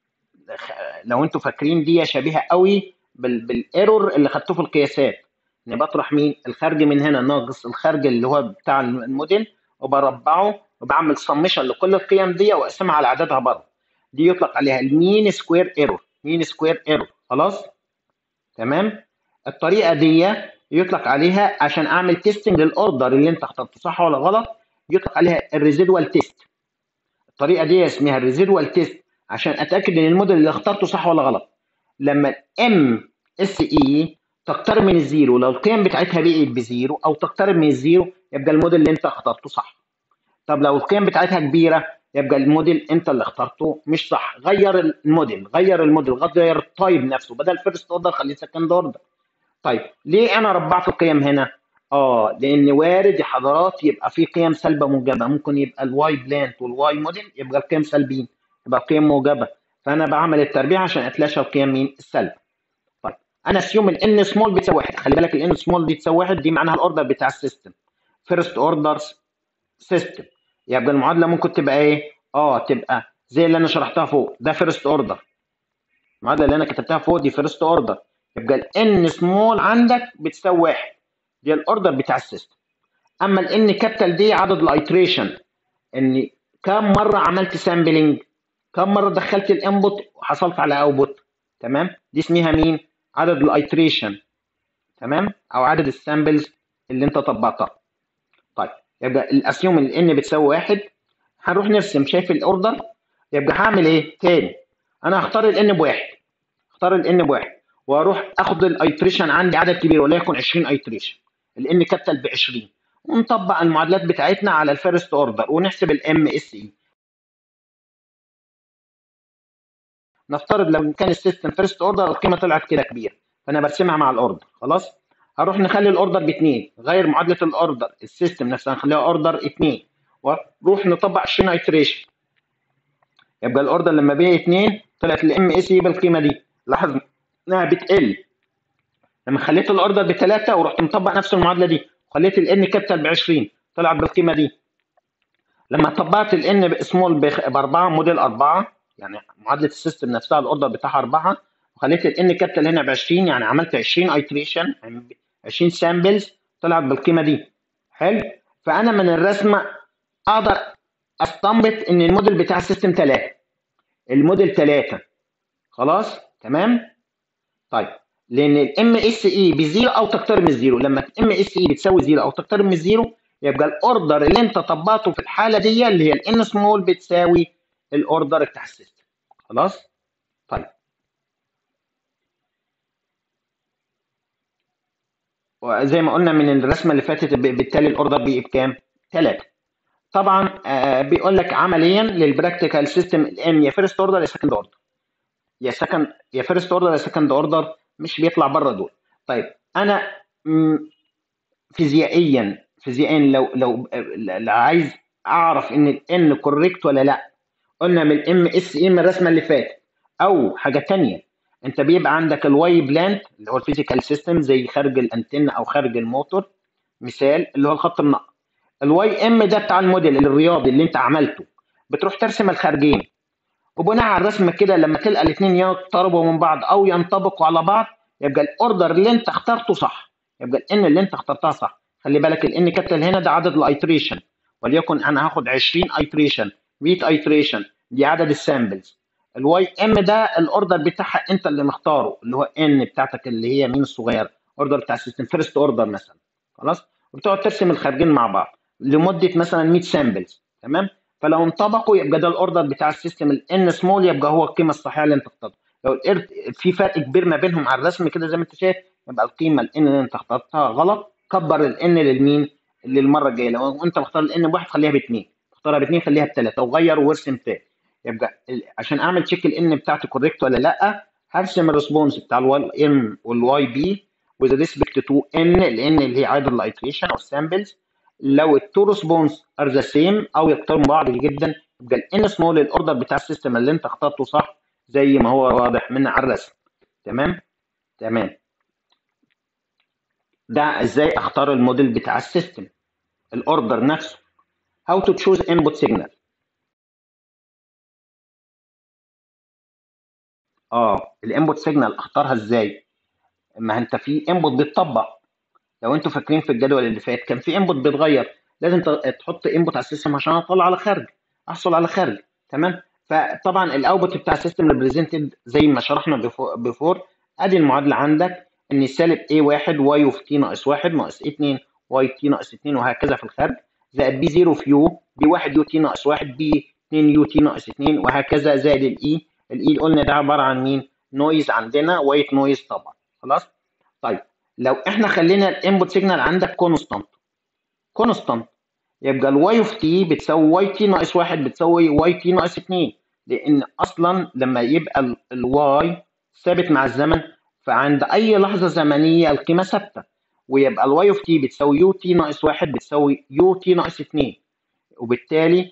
لو انتوا فاكرين دي شبيهه قوي بالايرور اللي خدتوه في القياسات اني بطرح مين الخارج من هنا ناقص الخارج اللي هو بتاع الموديل وبربعه وبعمل سميشن لكل القيم دي واقسمها على عددها بره دي يطلق عليها المين سكوير ايرور مين سكوير ايرور خلاص تمام الطريقه دي يطلق عليها عشان اعمل تيستنج للاوردر اللي انت اخترته صح ولا غلط يطلق عليها الريزيدوال تيست الطريقه دي اسمها الريزيدوال تيست عشان اتاكد ان الموديل اللي اخترته صح ولا غلط لما ام اس اي تقترب من الزيرو لو القيم بتاعتها بقت بزيرو او تقترب من الزيرو يبقى الموديل اللي انت اخترته صح طب لو القيم بتاعتها كبيره يبقى الموديل انت اللي اخترته مش صح غير الموديل غير الموديل غير التايب نفسه بدل فيرست اوردر خليه سكند اوردر طيب ليه انا ربعت القيم هنا اه لان وارد يا حضرات يبقى في قيم سلبه موجبه ممكن يبقى الواي بلانت والواي موديل يبقى القيم سلبيين يبقى القيم موجبه فانا بعمل التربيع عشان اتلاشى القيم مين السلب طيب انا اسيوم الان سمول بتساوي واحد خلي بالك الان سمول دي تساوي واحد دي معناها الاوردر بتاع السيستم فيرست اوردر سيستم يبقى المعادله ممكن تبقى ايه اه تبقى زي اللي انا شرحتها فوق ده فيرست اوردر المعادله اللي انا كتبتها فوق دي فيرست اوردر يبقى الان سمول عندك بتساوي واحد دي الاوردر بتاع السيستم اما الان كابيتال دي عدد الايتريشن ان كم مره عملت سامبلنج كم مره دخلت الانبوت وحصلت على اوتبوت تمام دي اسمها مين عدد الايتريشن تمام او عدد السامبلز اللي انت طبقتها طيب يبقى الاسيوم الان بتساوي واحد هنروح نرسم شايف الاوردر يبقى هعمل ايه تاني انا هختار الان بواحد اختار الان بواحد واروح اخد الايتريشن عندي عدد كبير وليكن 20 ايتريشن الان كابيتال ب 20 ونطبق المعادلات بتاعتنا على الفيرست اوردر ونحسب الام اس اي نفترض لو كان السيستم فيرست اوردر القيمه طلعت كده كبيره فانا برسمها مع الاوردر خلاص هروح نخلي الاوردر باثنين غير معادله الاوردر السيستم نفسها نخليها اوردر اثنين ونروح نطبق 20 ايتريشن يبقى الاوردر لما بقى اثنين طلعت الام اس اي بالقيمه دي لاحظ انها بتقل لما خليت الاوردر بثلاثه ورحت مطبق نفس المعادله دي وخليت الان كابيتال ب 20 طلعت بالقيمه دي لما طبقت الان سمول باربعه موديل اربعه يعني معادله السيستم نفسها الاوردر بتاعها اربعه وخليت الان كابيتال هنا ب 20 يعني عملت 20 ايتريشن 20 سامبلز طلعت بالقيمه دي حلو فانا من الرسمه اقدر استنبط ان الموديل بتاع السيستم 3 الموديل 3 خلاص تمام طيب لان الام اس اي بزيرو او تقترب من الزيرو لما الام اس اي بتساوي زيرو او تقترب من الزيرو يبقى الاوردر اللي انت طبقته في الحاله دي اللي هي الان سمول بتساوي الاوردر بتاع السيستم خلاص طيب وزي ما قلنا من الرسمه اللي فاتت بالتالي الاوردر بي بكام 3 طبعا آه بيقول لك عمليا للبراكتيكال سيستم الام يا فيرست اوردر يا سكند اوردر يا سكند يا فيرست اوردر يا سكند اوردر مش بيطلع بره دول طيب انا فيزيائيا فيزيائيا لو لو لو عايز اعرف ان الان كوريكت ولا لا قلنا من الام اس اي من الرسمه اللي فاتت او حاجه ثانيه انت بيبقى عندك الواي بلانت اللي هو الفيزيكال سيستم زي خارج الانتنه او خارج الموتور مثال اللي هو الخط النقط الواي ام ده بتاع الموديل الرياضي اللي انت عملته بتروح ترسم الخارجين وبناء على الرسم كده لما تلقى الاثنين يقتربوا من بعض او ينطبقوا على بعض يبقى الاوردر اللي انت اخترته صح يبقى الان اللي انت اخترتها صح خلي بالك الان كابيتال هنا ده عدد الايتريشن وليكن انا هاخد 20 ايتريشن 100 ايتريشن دي عدد السامبلز الواي ام ده الاوردر بتاعها انت اللي مختاره اللي هو ان بتاعتك اللي هي مين الصغيره اوردر بتاع السيستم فيرست اوردر مثلا خلاص وبتقعد ترسم الخارجين مع بعض لمده مثلا 100 سامبلز تمام فلو انطبقوا يبقى ده الاوردر بتاع السيستم الان سمول يبقى هو القيمه الصحيحه اللي انت اخترتها لو في فرق كبير ما بينهم على الرسم كده زي ما انت شايف يبقى القيمه الان اللي انت اخترتها غلط كبر الان للمين للمره الجايه لو انت مختار الان بواحد خليها باثنين اختارها باثنين خليها بثلاثه وغير وارسم تاني يبقى عشان اعمل تشيك الان بتاعتي كوريكت ولا لا هرسم الريسبونس بتاع الواي ام والواي بي with respect to n الان اللي هي عدد الايتريشن او السامبلز لو التو ريسبونس ار ذا سيم او يقتربوا بعض جدا يبقى الان سمول الاوردر بتاع السيستم اللي انت اخترته صح زي ما هو واضح من على الرسم تمام تمام ده ازاي اختار الموديل بتاع السيستم الاوردر نفسه how to choose input signal اه الانبوت سيجنال اختارها ازاي ما انت في انبوت بيتطبق لو انتوا فاكرين في الجدول اللي فات كان في انبوت بيتغير لازم تحط انبوت على السيستم عشان اطلع على خارج احصل على خارج تمام فطبعا الاوتبوت بتاع السيستم ريبريزنتد زي ما شرحنا بيفور ادي المعادله عندك ان سالب a 1 y اوف t ناقص 1 ناقص 2 y t ناقص 2 وهكذا في الخارج زائد b 0 في u b 1 u t ناقص 1 b 2 u t ناقص 2 وهكذا زائد الاي الاي قلنا ده عباره عن مين؟ نويز عندنا وايت نويز طبعا خلاص؟ طيب لو احنا خلينا الانبوت سيجنال عندك كونستانت كونستانت يبقى الواي اوف تي بتساوي واي تي ناقص 1 بتساوي واي تي ناقص 2 لان اصلا لما يبقى الواي ثابت مع الزمن فعند اي لحظه زمنيه القيمه ثابته ويبقى الواي اوف تي بتساوي يو تي ناقص 1 بتساوي يو تي ناقص 2 وبالتالي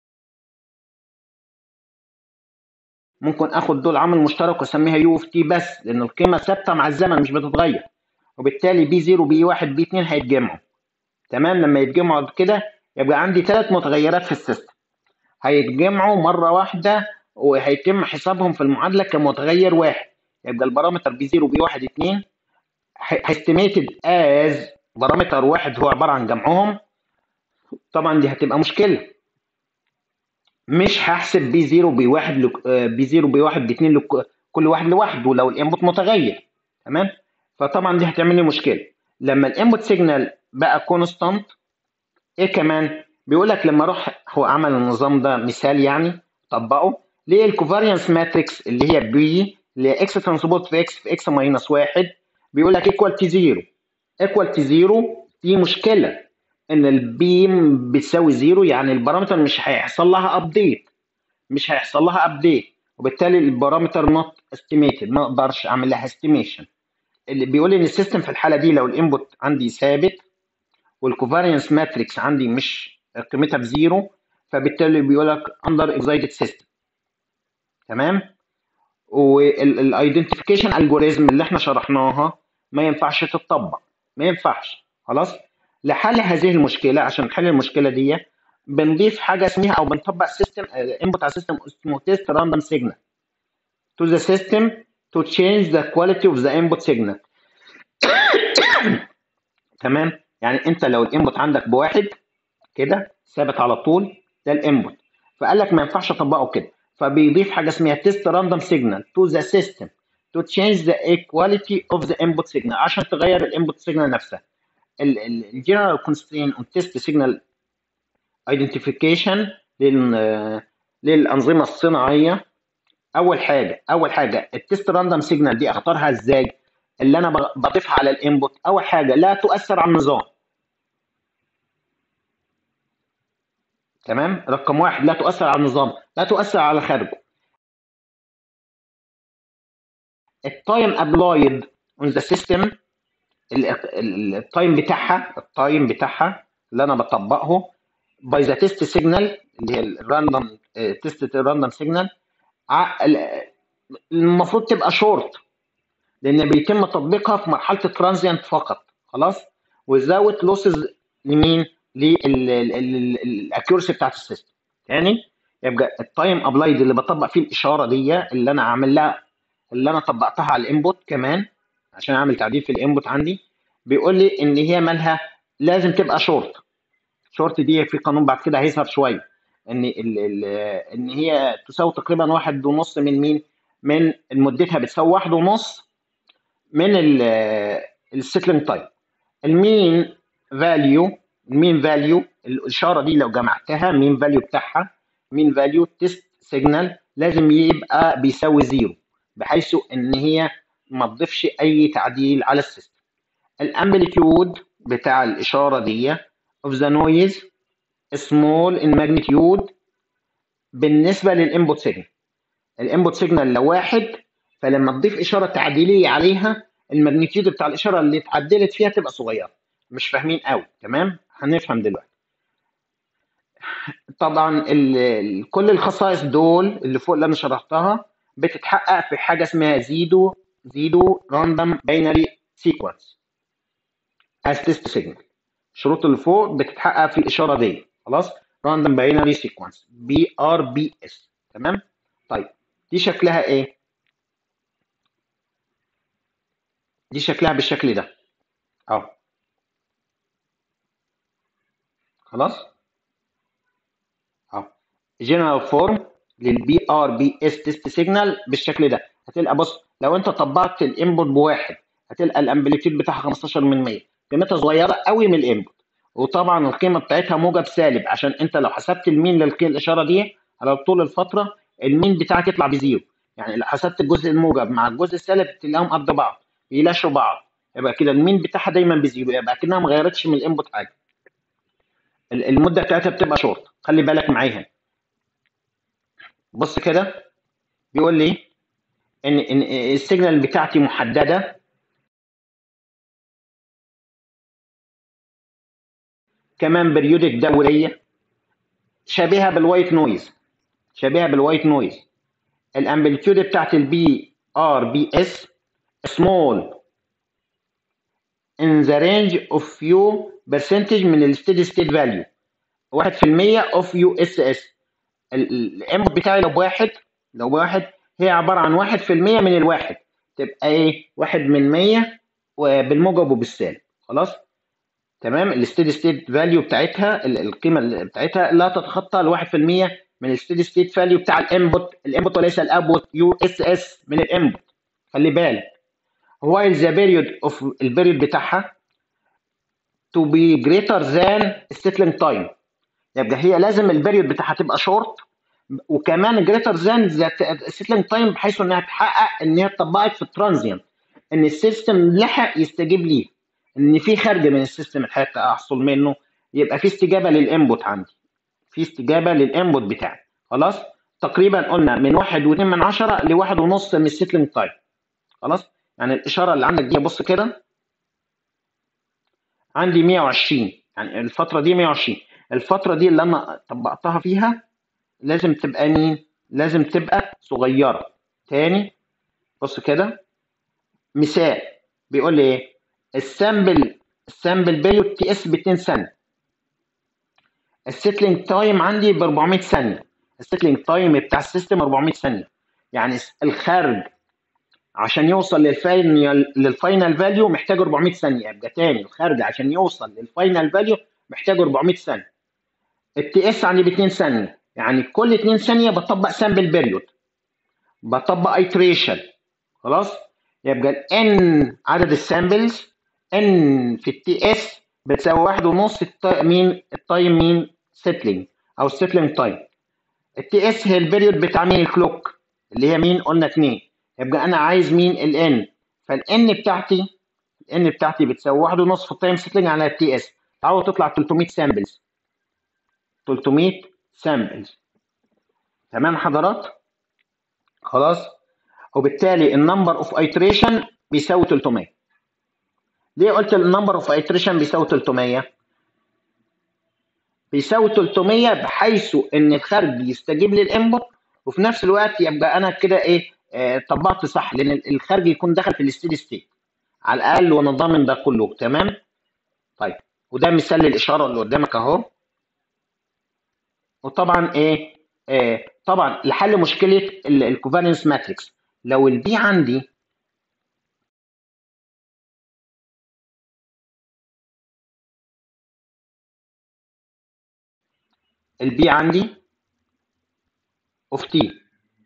ممكن اخد دول عامل مشترك واسميها يو اوف تي بس لان القيمه ثابته مع الزمن مش بتتغير وبالتالي بي 0 بي 1 بي 2 هيتجمعوا تمام لما يتجمعوا كده يبقى عندي ثلاث متغيرات في السيستم هيتجمعوا مره واحده وهيتم حسابهم في المعادله كمتغير واحد يبقى البارامتر بي 0 بي 1 2 هيستيميتد از بارامتر واحد هو عباره عن جمعهم طبعا دي هتبقى مشكله مش هحسب بي 0 بي 1 لك... بي 0 بي 1 بي 2 لك... كل واحد لوحده لو الانبوت متغير تمام فطبعا دي هتعمل لي مشكله لما الانبوت سيجنال بقى كونستانت ايه كمان بيقول لك لما اروح هو عمل النظام ده مثال يعني طبقه ليه الكوفاريانس ماتريكس اللي هي بي اللي هي اكس ترانسبوت في اكس في اكس ماينس واحد بيقول لك ايكوال تي زيرو ايكوال تي زيرو دي مشكله ان البيم بتساوي زيرو يعني البارامتر مش هيحصل لها ابديت مش هيحصل لها ابديت وبالتالي البارامتر نوت استيميتد ما اقدرش اعمل لها استيميشن اللي بيقول ان السيستم في الحاله دي لو الانبوت عندي ثابت والكوفاريانس ماتريكس عندي مش قيمتها بزيرو فبالتالي بيقول لك اندر اكزايتد سيستم تمام والايدنتيفيكيشن الجوريزم اللي احنا شرحناها ما ينفعش تتطبق ما ينفعش خلاص لحل هذه المشكله عشان نحل المشكله دي بنضيف حاجه اسمها او بنطبق سيستم انبوت على سيستم اسمه تيست راندوم سيجنال to the system to change the quality of the input signal تمام يعني انت لو الانبوت عندك بواحد كده ثابت على طول ده الانبوت فقال لك ما ينفعش اطبقه كده فبيضيف حاجه اسمها تيست راندوم سيجنال to the system to change the equality of the input signal عشان تغير الانبوت سيجنال نفسها الجنرال constraint on test signal identification لل للانظمه الصناعيه اول حاجه اول حاجه التست راندوم سيجنال دي اختارها ازاي اللي انا بضيفها على الانبوت اول حاجه لا تؤثر على النظام تمام رقم واحد لا تؤثر على النظام لا تؤثر على خارجه التايم ابلايد اون ذا سيستم التايم بتاعها التايم بتاعها اللي انا بطبقه باي ذا تيست سيجنال اللي هي الراندوم تيست الراندوم سيجنال المفروض تبقى شورت لان بيتم تطبيقها في مرحله الترانزيانت فقط خلاص وزاوت لوسز لمين للاكيورسي بتاعت السيستم تاني يبقى التايم ابلايد اللي بطبق فيه الاشاره دي اللي انا عامل لها اللي انا طبقتها على الانبوت كمان عشان اعمل تعديل في الانبوت عندي بيقول لي ان هي مالها لازم تبقى شورت شورت دي في قانون بعد كده هيظهر شويه ان ال ال ان هي تساوي تقريبا واحد ونص من مين من مدتها بتساوي واحد ونص من السيتلينج تايم المين فاليو المين فاليو الاشاره دي لو جمعتها مين فاليو بتاعها مين فاليو تيست سيجنال لازم يبقى بيساوي زيرو بحيث ان هي ما تضيفش اي تعديل على السيستم الامبليتيود بتاع الاشاره دي of the noise small in magnitude بالنسبه للانبوت سيجنال الانبوت سيجنال لو واحد فلما تضيف اشاره تعديليه عليها الماجنتيود بتاع الاشاره اللي اتعدلت فيها تبقى صغيره مش فاهمين قوي تمام هنفهم دلوقتي طبعا ال كل الخصائص دول اللي فوق اللي انا شرحتها بتتحقق في حاجه اسمها زيدو زيدو راندوم باينري سيكونس از تيست سيجنال الشروط اللي فوق بتتحقق في الاشاره دي خلاص راندوم باينري سيكونس بي ار بي اس تمام طيب دي شكلها ايه دي شكلها بالشكل ده اهو خلاص اهو جنرال فورم للبي ار بي اس تيست سيجنال بالشكل ده هتلقى بص لو انت طبقت الانبوت بواحد هتلقى الامبليتيود بتاعها 15 من 100 قيمتها صغيره قوي من الانبوت وطبعا القيمه بتاعتها موجب سالب عشان انت لو حسبت المين للاشاره دي على طول الفتره المين بتاعك يطلع بزيرو يعني لو حسبت الجزء الموجب مع الجزء السالب تلاقيهم قد بعض بيلاشوا بعض يبقى كده المين بتاعها دايما بزيرو يبقى كانها ما غيرتش من الانبوت حاجه المده بتاعتها بتبقى شورت خلي بالك معايا هنا بص كده بيقول لي ان ان السيجنال بتاعتي محدده كمان بريودك دوريه شبيهه بالوايت نويز شبيهه بالوايت نويز الامبليتيود بتاعت البي ار بي اس سمول in the range of few percentage من الستيدي ستيت فاليو 1% اوف يو اس اس الانبوت بتاعي لو بواحد لو بواحد هي عباره عن 1% من الواحد تبقى ايه؟ واحد من 100 وبالموجب وبالسالب خلاص؟ تمام الستيدي ستيت فاليو بتاعتها القيمه بتاعتها لا تتخطى ال 1% من الستيدي ستيت فاليو بتاع الانبوت الانبوت وليس الابوت يو اس اس من الانبوت خلي بالك while the period of البيريود بتاعها to be greater than settling time يبقى هي لازم البيريود بتاعها تبقى شورت وكمان greater than the settling time بحيث انها تحقق ان هي اتطبقت في الترانزيانت ان السيستم لحق يستجيب ليه ان في خارج من السيستم الحقيقه احصل منه يبقى في استجابه للانبوت عندي في استجابه للانبوت بتاعي خلاص تقريبا قلنا من واحد واتنين من عشرة لواحد ونص من السيتلينج تايم خلاص يعني الاشاره اللي عندك دي بص كده عندي 120 يعني الفتره دي 120 الفتره دي اللي انا طبقتها فيها لازم تبقى مين لازم تبقى صغيره تاني بص كده مثال بيقول لي ايه السامبل السامبل بيريود تي اس ب 2 ثانيه السيتلينج تايم عندي ب 400 ثانيه السيتلينج تايم بتاع السيستم 400 ثانيه يعني الخارج عشان يوصل للفاينل للفاينل فاليو محتاج 400 ثانيه يبقى تاني الخارج عشان يوصل للفاينل فاليو محتاج 400 ثانيه التي اس عندي ب 2 ثانيه يعني كل 2 ثانيه بطبق سامبل بيريود بطبق ايتريشن خلاص يبقى ال n عدد السامبلز n في التي اس بتساوي واحد ونص الت- مين التايم مين سيتلينج او السيتلينج تايم التي اس هي البيريود بتاع مين الكلوك اللي هي مين قلنا 2 يبقى انا عايز مين الان فالان بتاعتي الان بتاعتي بتساوي واحد ونص في التايم سيتلينج على التي اس تعالوا تطلع 300 سامبلز 300 سامبلز تمام حضرات خلاص وبالتالي النمبر اوف ايتريشن بيساوي 300 ليه قلت النمبر اوف ايتريشن بيساوي 300 بيساوي 300 بحيث ان الخارج يستجيب للانبوت وفي نفس الوقت يبقى انا كده ايه آه طبقت صح لان الخارج يكون دخل في الستيدي ستيت على الاقل وانا ضامن ده كله تمام طيب وده مثال للاشاره اللي قدامك اهو وطبعا ايه آه طبعا لحل مشكله الكوفالنس ماتريكس لو البي عندي البي عندي اوف تي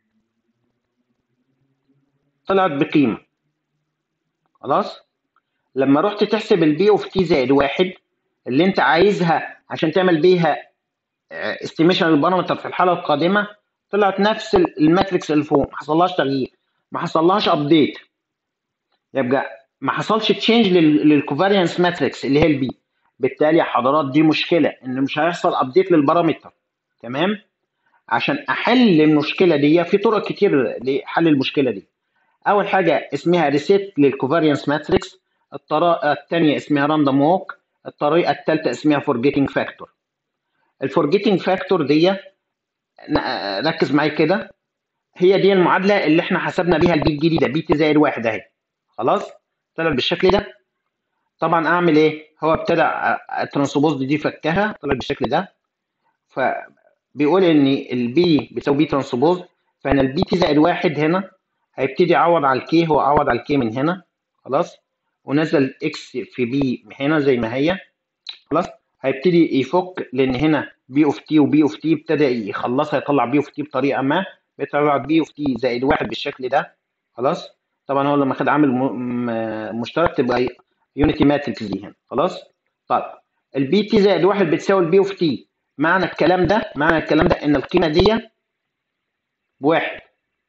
طلعت بقيمه خلاص لما رحت تحسب البي اوف تي زائد واحد اللي انت عايزها عشان تعمل بيها استيميشن البارامتر في الحاله القادمه طلعت نفس الماتريكس اللي فوق ما حصلهاش تغيير ما حصلهاش ابديت يبقى ما حصلش تشينج للكوفاريانس ماتريكس اللي هي البي بالتالي يا حضرات دي مشكله ان مش هيحصل ابديت للبارامتر تمام عشان احل المشكله دي في طرق كتير لحل المشكله دي اول حاجه اسمها ريسيت للكوفاريانس ماتريكس الطريقه الثانيه اسمها راندوم ووك الطريقه الثالثه اسمها فورجيتنج فاكتور الفورجيتنج فاكتور دي ركز معايا كده هي دي المعادله اللي احنا حسبنا بيها البي الجديده بي تي زائد واحد اهي خلاص طلع بالشكل ده طبعا اعمل ايه هو ابتدى الترانسبوز دي فكها طلع بالشكل ده فبيقول ان البي بتساوي بي ترانسبوز فانا البي تي زائد واحد هنا هيبتدي يعوض على الكي هو عوض على الكي من هنا خلاص ونزل اكس في بي هنا زي ما هي خلاص هيبتدي يفك لان هنا بي اوف تي وبي اوف تي ابتدى يخلصها يطلع بي اوف تي بطريقه ما بيطلع بي اوف تي زائد واحد بالشكل ده خلاص طبعا هو لما خد عامل مشترك تبقى يونيتي ماتريكس دي هنا خلاص طيب البي تي زائد واحد بتساوي البي اوف تي معنى الكلام ده معنى الكلام ده ان القيمه دي بواحد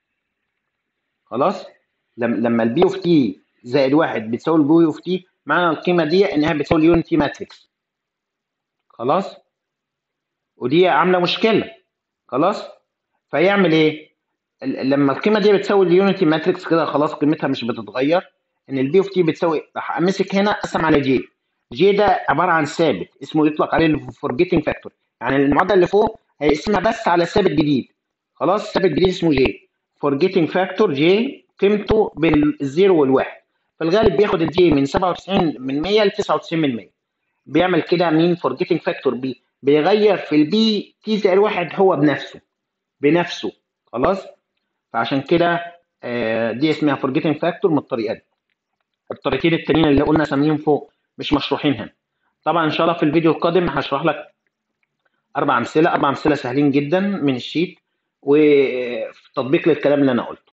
خلاص لما البي اوف تي زائد واحد بتساوي البي اوف تي معنى القيمه دي انها بتساوي اليونيتي ماتريكس خلاص ودي عامله مشكله خلاص فيعمل ايه لما القيمه دي بتساوي اليونيتي ماتريكس كده خلاص قيمتها مش بتتغير ان البي اوف تي بتساوي راح امسك هنا اقسم على جي جي ده عباره عن ثابت اسمه يطلق عليه الفورجيتنج فاكتور يعني المعادله اللي فوق هيقسمها بس على ثابت جديد خلاص ثابت جديد اسمه جي فورجيتنج فاكتور جي قيمته بين الزيرو والواحد في الغالب بياخد الجي من 97 من 100 ل 99 من 100 بيعمل كده مين فورجيتنج فاكتور بي بيغير في البي تي زائد واحد هو بنفسه بنفسه خلاص فعشان كده آه دي اسمها فورجيتنج فاكتور من الطريقه دي الطريقتين التانيين اللي قلنا ساميين فوق مش مشروحين هنا طبعا ان شاء الله في الفيديو القادم هشرح لك اربع امثله اربع امثله سهلين جدا من الشيت وتطبيق للكلام اللي انا قلته